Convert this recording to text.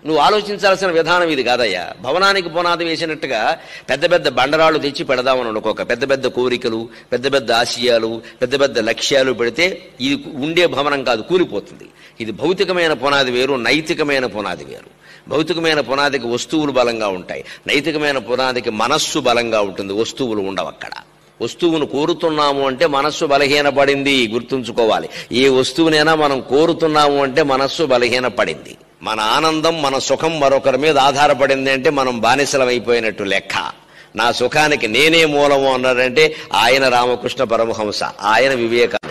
నువ్వు ఆలోచించాల్సిన విధానం ఇది కాదయ్యా భవనానికి పునాది వేసినట్టుగా పెద్ద పెద్ద బండరాళ్ళు తెచ్చి పెడదామని అనుకోక పెద్ద పెద్ద కోరికలు పెద్ద పెద్ద ఆశయాలు పెద్ద పెద్ద లక్ష్యాలు పెడితే ఇది ఉండే భవనం కాదు కూలిపోతుంది ఇది భౌతికమైన పునాది వేరు నైతికమైన పునాది వేరు భౌతికమైన పునాదికి వస్తువులు బలంగా ఉంటాయి నైతికమైన పునాదికి మనస్సు బలంగా ఉంటుంది వస్తువులు ఉండవు అక్కడ వస్తువును కోరుతున్నాము అంటే మనస్సు బలహీనపడింది గుర్తుంచుకోవాలి ఏ వస్తువునైనా మనం కోరుతున్నాము అంటే మనస్సు బలహీనపడింది మన ఆనందం మన సుఖం మరొకరి మీద ఆధారపడింది అంటే మనం బానిసలం అయిపోయినట్టు లెక్క నా సుఖానికి నేనే మూలము అన్నాడంటే ఆయన రామకృష్ణ పరమహంస ఆయన వివేక